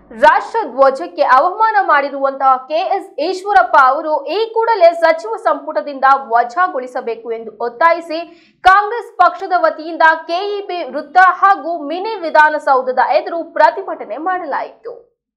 ರಾಷ್ಟ್ರ ಧ್ವಜಕ್ಕೆ ಅವಮಾನ ಮಾಡಿರುವಂತಹ ಕೆಎಸ್ ಈಶ್ವರಪ್ಪ ಅವರು ಈ ಕೂಡಲೇ ಸಚಿವ ಸಂಪುಟದಿಂದ ವಜಾಗೊಳಿಸಬೇಕು ಎಂದು ಒತ್ತಾಯಿಸಿ ಕಾಂಗ್ರೆಸ್ ಪಕ್ಷದ ವತಿಯಿಂದ ಕೆಇಬಿ ವೃತ್ತ ಹಾಗೂ ಮಿನಿ ವಿಧಾನಸೌಧದ ಎದುರು ಪ್ರತಿಭಟನೆ ಮಾಡಲಾಯಿತು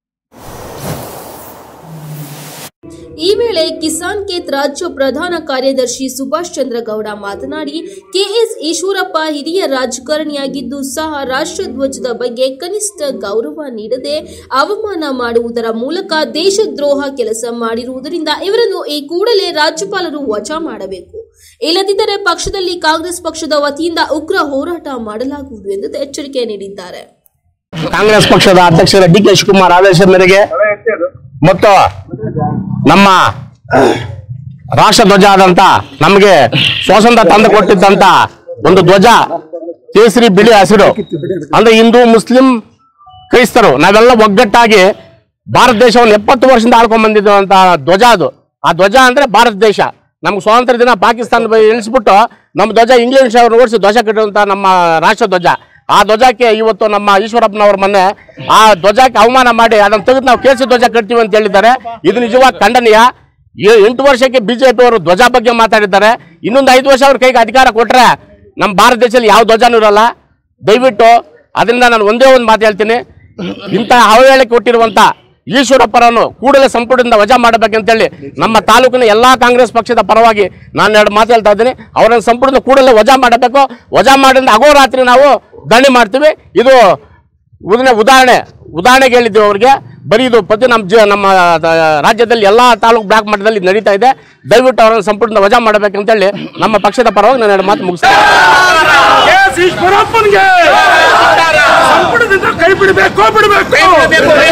ಈ ವೇಳೆ ಕಿಸಾನ್ ಕೇತ್ ರಾಜ್ಯ ಪ್ರಧಾನ ಕಾರ್ಯದರ್ಶಿ ಸುಭಾಷ್ ಚಂದ್ರ ಗೌಡ ಮಾತನಾಡಿ ಕೆಎಸ್ ಈಶ್ವರಪ್ಪ ಹಿರಿಯ ರಾಜಕಾರಣಿಯಾಗಿದ್ದು ಸಹ ರಾಷ್ಟ್ರಧ್ವಜದ ಬಗ್ಗೆ ಕನಿಷ್ಠ ಗೌರವ ನೀಡದೆ ಅವಮಾನ ಮಾಡುವುದರ ಮೂಲಕ ದೇಶದ್ರೋಹ ಕೆಲಸ ಮಾಡಿರುವುದರಿಂದ ಇವರನ್ನು ಈ ಕೂಡಲೇ ರಾಜ್ಯಪಾಲರು ವಜಾ ಮಾಡಬೇಕು ಇಲ್ಲದಿದ್ದರೆ ಪಕ್ಷದಲ್ಲಿ ಕಾಂಗ್ರೆಸ್ ಪಕ್ಷದ ವತಿಯಿಂದ ಉಗ್ರ ಹೋರಾಟ ಮಾಡಲಾಗುವುದು ಎಂದು ಎಚ್ಚರಿಕೆ ನೀಡಿದ್ದಾರೆ ಕಾಂಗ್ರೆಸ್ ಪಕ್ಷದ ಅಧ್ಯಕ್ಷರ ಡಿ ಕೆ ಶಿವಕುಮಾರ್ ಆದೇಶ ಮೇರೆಗೆ ಮತ್ತು ನಮ್ಮ ರಾಷ್ಟ್ರ ಧ್ವಜ ಆದಂತ ನಮಗೆ ಸ್ವಾತಂತ್ರ್ಯ ತಂದು ಕೊಟ್ಟಿದ್ದಂತ ಒಂದು ಧ್ವಜ ಕೇಸರಿ ಬಿಳಿ ಹಸಿರು ಅಂದ್ರೆ ಹಿಂದೂ ಮುಸ್ಲಿಂ ಕ್ರೈಸ್ತರು ನಾವೆಲ್ಲ ಒಗ್ಗಟ್ಟಾಗಿ ಭಾರತ ದೇಶವನ್ನು ಎಪ್ಪತ್ತು ವರ್ಷದಿಂದ ಆಳ್ಕೊಂಡ್ ಬಂದಿದ್ದಂತ ಧ್ವಜ ಅದು ಆ ಧ್ವಜ ಅಂದ್ರೆ ಭಾರತ ದೇಶ ನಮ್ಗೆ ಸ್ವಾತಂತ್ರ್ಯ ದಿನ ಪಾಕಿಸ್ತಾನ ಇಳಿಸ್ಬಿಟ್ಟು ನಮ್ಮ ಧ್ವಜ ಇಂಗ್ಲಿಷ್ ಅವ್ರನ್ನ ಓಡಿಸಿ ಧ್ವಜ ಕಟ್ಟುವಂತ ನಮ್ಮ ರಾಷ್ಟ್ರ ಧ್ವಜ ಆ ಧ್ವಜಕ್ಕೆ ಇವತ್ತು ನಮ್ಮ ಈಶ್ವರಪ್ಪನವ್ರ ಮೊನ್ನೆ ಆ ಧ್ವಜಕ್ಕೆ ಅವಮಾನ ಮಾಡಿ ಅದನ್ನ ತೆಗೆದು ನಾವು ಕೇಸರಿ ಧ್ವಜ ಕಟ್ತೀವಿ ಅಂತ ಹೇಳಿದ್ದಾರೆ ಇದು ನಿಜವಾಗಿ ಖಂಡನೀಯ ಈ ಎಂಟು ವರ್ಷಕ್ಕೆ ಬಿಜೆಪಿ ಅವರು ಧ್ವಜ ಬಗ್ಗೆ ಮಾತಾಡಿದ್ದಾರೆ ಇನ್ನೊಂದು ಐದು ವರ್ಷ ಅವ್ರ ಕೈಗೆ ಅಧಿಕಾರ ಕೊಟ್ರೆ ನಮ್ಮ ಭಾರತ ದೇಶದಲ್ಲಿ ಯಾವ ಧ್ವಜನೂ ಇರಲ್ಲ ದಯವಿಟ್ಟು ಅದರಿಂದ ನಾನು ಒಂದೇ ಒಂದು ಮಾತು ಹೇಳ್ತೀನಿ ಇಂತಹ ಅವಹೇಳಕ್ಕೆ ಕೊಟ್ಟಿರುವಂತ ಈಶ್ವರಪ್ಪರನ್ನು ಕೂಡಲೇ ಸಂಪುಟದಿಂದ ವಜಾ ಮಾಡಬೇಕಂತೇಳಿ ನಮ್ಮ ತಾಲೂಕಿನ ಎಲ್ಲಾ ಕಾಂಗ್ರೆಸ್ ಪಕ್ಷದ ಪರವಾಗಿ ನಾನು ಎರಡು ಮಾತು ಹೇಳ್ತಾ ಇದ್ದೀನಿ ಅವರನ್ನು ಸಂಪುಟದಿಂದ ಕೂಡಲೇ ವಜಾ ಮಾಡಬೇಕು ವಜಾ ಮಾಡಿದ ಅಗೋರಾತ್ರಿ ನಾವು ದಂಡೆ ಮಾಡ್ತೀವಿ ಇದು ಉದಾಹರಣೆ ಉದಾಹರಣೆ ಉದಾಹರಣೆಗೆ ಹೇಳಿದ್ದೀವಿ ಅವ್ರಿಗೆ ಬರೀ ಇದು ಪ್ರತಿ ನಮ್ಮ ಜ ನಮ್ಮ ದ- ರಾಜ್ಯದಲ್ಲಿ ಎಲ್ಲಾ ತಾಲೂಕು ಬ್ಲಾಕ್ ಮಟ್ಟದಲ್ಲಿ ಇದು ನಡೀತಾ ಇದೆ ದಯವಿಟ್ಟು ಅವರನ್ನು ಸಂಪುಟದಿಂದ ವಜಾ ಮಾಡಬೇಕಂತೇಳಿ ನಮ್ಮ ಪಕ್ಷದ ಪರವಾಗಿ ನಾನು ಎರಡು ಮಾತು ಮುಗಿಸ್ತೇನೆ ಕೆಎಸ್ ಈಶ್ವರಪ್ಪನ್ಗೆ ಸಂಪುಟದಿಂದ ಕೈ ಬಿಡಬೇಕು ಬಿಡಬೇಕು